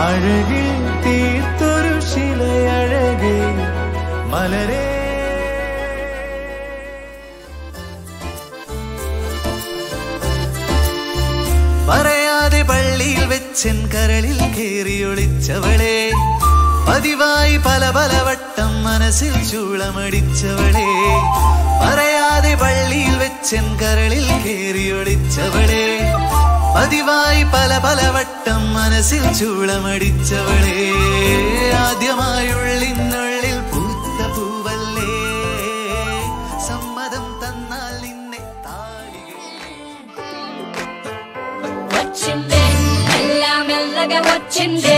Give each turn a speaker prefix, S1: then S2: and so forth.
S1: അഴകിൽ തീർത്തൊരു ശിലയഴകേ മലരേ പറയാതെ പള്ളിയിൽ വെച്ചൻ കരളിൽ കേറി ഒളിച്ചവളെ പതിവായി പല പല വട്ടം മനസ്സിൽ ചൂളമടിച്ചവളെ പറയാതെ പള്ളിയിൽ വെച്ചൻ കരളിൽ കേറി ഒളിച്ചവളെ പതിവായി പല പല വട്ടം മനസ്സിൽ ചൂളമടിച്ചവളെ ആദ്യമായുള്ളിനുള്ളിൽ പൂത്ത പൂവല്ലേ സമ്മതം തന്നാൽ നിന്നെ താടികൾ
S2: వచ్చిందే మెల్ల మెల్లగా వచ్చిందే